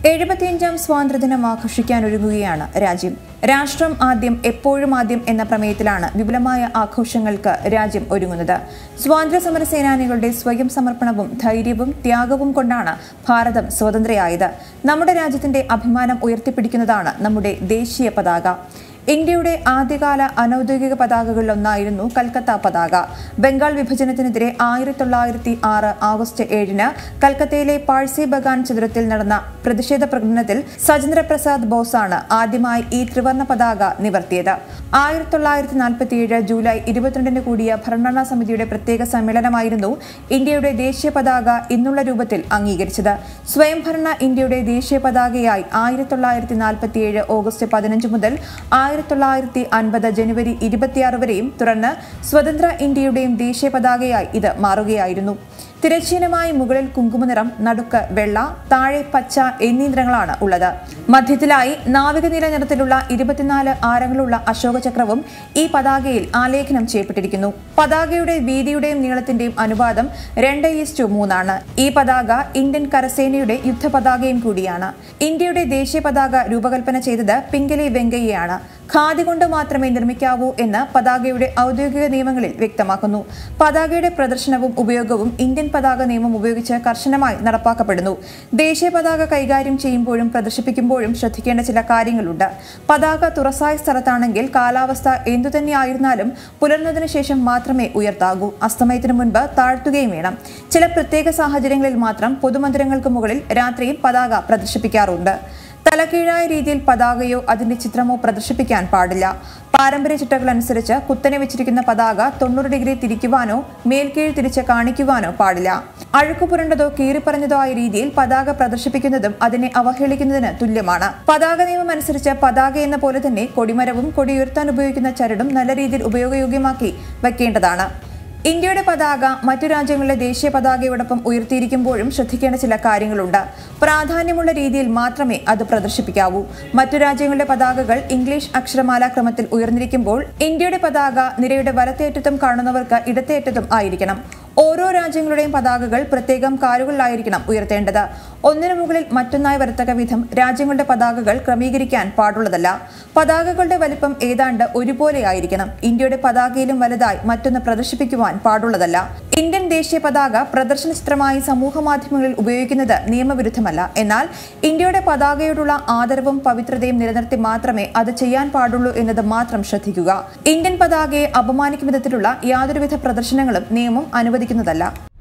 എഴുപത്തിയഞ്ചാം സ്വാതന്ത്ര്യദിനം ആഘോഷിക്കാനൊരുങ്ങുകയാണ് രാജ്യം രാഷ്ട്രം ആദ്യം എപ്പോഴും ആദ്യം എന്ന പ്രമേയത്തിലാണ് വിപുലമായ ആഘോഷങ്ങൾക്ക് രാജ്യം ഒരുങ്ങുന്നത് സ്വാതന്ത്ര്യ സമര സേനാനികളുടെ സ്വയം സമർപ്പണവും ധൈര്യവും ത്യാഗവും കൊണ്ടാണ് ഭാരതം സ്വതന്ത്രയായത് നമ്മുടെ രാജ്യത്തിന്റെ അഭിമാനം ഉയർത്തിപ്പിടിക്കുന്നതാണ് നമ്മുടെ ദേശീയ പതാക ഇന്ത്യയുടെ ആദ്യകാല അനൌദ്യോഗിക പതാകകളിലൊന്നായിരുന്നു കൽക്കത്ത പതാക ബംഗാൾ വിഭജനത്തിനെതിരെ ആയിരത്തി തൊള്ളായിരത്തി ആറ് ആഗസ്റ്റ് ഏഴിന് കൽക്കത്തയിലെ പാഴ്സി ബഗാൻ ചതുരത്തിൽ നടന്ന പ്രതിഷേധ പ്രകടനത്തിൽ സജേന്ദ്ര പ്രസാദ് ബോസാണ് ആദ്യമായി ഈ ത്രിവർണ്ണ പതാക നിവർത്തിയത് ആയിരത്തി തൊള്ളായിരത്തി നാൽപ്പത്തിയേഴ് ജൂലൈ ഇരുപത്തിരണ്ടിന് കൂടിയ ഭരണഘടനാ സമിതിയുടെ പ്രത്യേക സമ്മേളനമായിരുന്നു ഇന്ത്യയുടെ ദേശീയ പതാക ഇന്നുള്ള രൂപത്തിൽ അംഗീകരിച്ചത് സ്വയംഭരണ ഇന്ത്യയുടെ ദേശീയ പതാകയായി ആയിരത്തി തൊള്ളായിരത്തി നാൽപ്പത്തിയേഴ് ഓഗസ്റ്റ് പതിനഞ്ച് മുതൽ ആയിരത്തി തൊള്ളായിരത്തി അൻപത് ജനുവരി ഇരുപത്തിയാറ് വരെയും തുടർന്ന് സ്വതന്ത്ര ഇന്ത്യയുടെയും ദേശീയ പതാകയായി ഇത് മാറുകയായിരുന്നു തിരശ്ചീനമായി മുകളിൽ കുങ്കുമനിറം നടുക്ക് വെള്ള താഴെ പച്ച എന്നീ നിറങ്ങളാണ് ഉള്ളത് മധ്യത്തിലായി നാവികനീല നിറത്തിലുള്ള ഇരുപത്തിനാല് ആരങ്ങളുള്ള അശോക ചക്രവും ഈ പതാകയിൽ ആലേഖനം ചെയ്യപ്പെട്ടിരിക്കുന്നു പതാകയുടെ വീതിയുടെയും നീളത്തിന്റെയും അനുപാതം രണ്ട് ഈസ്റ്റു മൂന്നാണ് ഈ പതാക ഇന്ത്യൻ കരസേനയുടെ യുദ്ധ പതാകയും കൂടിയാണ് ഇന്ത്യയുടെ ദേശീയ പതാക രൂപകൽപ്പന ചെയ്തത് പിങ്കലി വെങ്കയ്യയാണ് ഖാദി കൊണ്ട് മാത്രമേ നിർമ്മിക്കാവൂ എന്ന് പതാകയുടെ ഔദ്യോഗിക നിയമങ്ങളിൽ വ്യക്തമാക്കുന്നു പതാകയുടെ പ്രദർശനവും ഉപയോഗവും ഇന്ത്യൻ പതാക നിയമം ഉപയോഗിച്ച് കർശനമായി നടപ്പാക്കപ്പെടുന്നു ദേശീയ പതാക കൈകാര്യം ചെയ്യുമ്പോഴും പ്രദർശിപ്പിക്കുമ്പോഴും ശ്രദ്ധിക്കേണ്ട ചില കാര്യങ്ങളുണ്ട് പതാക തുറസായ സ്ഥലത്താണെങ്കിൽ കാലാവസ്ഥ എന്തുതന്നെയായിരുന്നാലും പുലർന്നതിനു ശേഷം മാത്രമേ ഉയർത്താകൂ അസ്തമയത്തിനു മുൻപ് താഴ്ത്തുകയും വേണം ചില പ്രത്യേക സാഹചര്യങ്ങളിൽ മാത്രം പൊതുമന്ദിരങ്ങൾക്ക് മുകളിൽ രാത്രിയും പതാക പ്രദർശിപ്പിക്കാറുണ്ട് തലകീഴായ രീതിയിൽ പതാകയോ അതിന്റെ ചിത്രമോ പ്രദർശിപ്പിക്കാൻ പാടില്ല പാരമ്പര്യ ചിട്ടകൾ അനുസരിച്ച് കുത്തനെ വെച്ചിരിക്കുന്ന പതാക തൊണ്ണൂറ് ഡിഗ്രി തിരിക്കുവാനോ മേൽക്കീഴ് തിരിച്ച് കാണിക്കുവാനോ പാടില്ല അഴുക്കു പുരണ്ടതോ കീറിപ്പറഞ്ഞതോ ആയ രീതിയിൽ പതാക പ്രദർശിപ്പിക്കുന്നതും അതിനെ അവഹേളിക്കുന്നതിന് തുല്യമാണ് പതാക നിയമം അനുസരിച്ച് പതാക എന്ന പോലെ തന്നെ കൊടിമരവും കൊടിയുയർത്താൻ ഉപയോഗിക്കുന്ന ചരടും നല്ല രീതിയിൽ ഉപയോഗയോഗ്യമാക്കി വെക്കേണ്ടതാണ് ഇന്ത്യയുടെ പതാക മറ്റു രാജ്യങ്ങളിലെ ദേശീയ പതാകയോടൊപ്പം ഉയർത്തിയിരിക്കുമ്പോഴും ശ്രദ്ധിക്കേണ്ട ചില കാര്യങ്ങളുണ്ട് പ്രാധാന്യമുള്ള രീതിയിൽ മാത്രമേ അത് പ്രദർശിപ്പിക്കാവൂ മറ്റു രാജ്യങ്ങളുടെ പതാകകൾ ഇംഗ്ലീഷ് അക്ഷരമാല ക്രമത്തിൽ ഉയർന്നിരിക്കുമ്പോൾ ഇന്ത്യയുടെ പതാക നിരയുടെ വലത്തേറ്റത്തും കാണുന്നവർക്ക് ഇടത്തേറ്റത്തും ആയിരിക്കണം ഓരോ രാജ്യങ്ങളുടെയും പതാകകൾ പ്രത്യേകം കാലുകളിലായിരിക്കണം ഉയർത്തേണ്ടത് ഒന്നിനു മുകളിൽ മറ്റൊന്നായി വരത്തക്ക വിധം രാജ്യങ്ങളുടെ പതാകകൾ ക്രമീകരിക്കാൻ പാടുള്ളതല്ല പതാകകളുടെ വലിപ്പം ഏതാണ്ട് ഒരുപോലെ ആയിരിക്കണം ഇന്ത്യയുടെ പതാകയിലും വലുതായി മറ്റൊന്ന് പ്രദർശിപ്പിക്കുവാൻ പാടുള്ളതല്ല ഇന്ത്യൻ ദേശീയ പതാക പ്രദർശന ചിത്രമായി സമൂഹ മാധ്യമങ്ങളിൽ ഉപയോഗിക്കുന്നത് നിയമവിരുദ്ധമല്ല എന്നാൽ ഇന്ത്യയുടെ പതാകയോടുള്ള ആദരവും പവിത്രതയും നിലനിർത്തി മാത്രമേ അത് ചെയ്യാൻ പാടുള്ളൂ എന്നത് മാത്രം ശ്രദ്ധിക്കുക ഇന്ത്യൻ പതാകയെ അപമാനിക്കും വിധത്തിലുള്ള യാതൊരുവിധ പ്രദർശനങ്ങളും നിയമം അനുവദിക്കുന്നതല്ല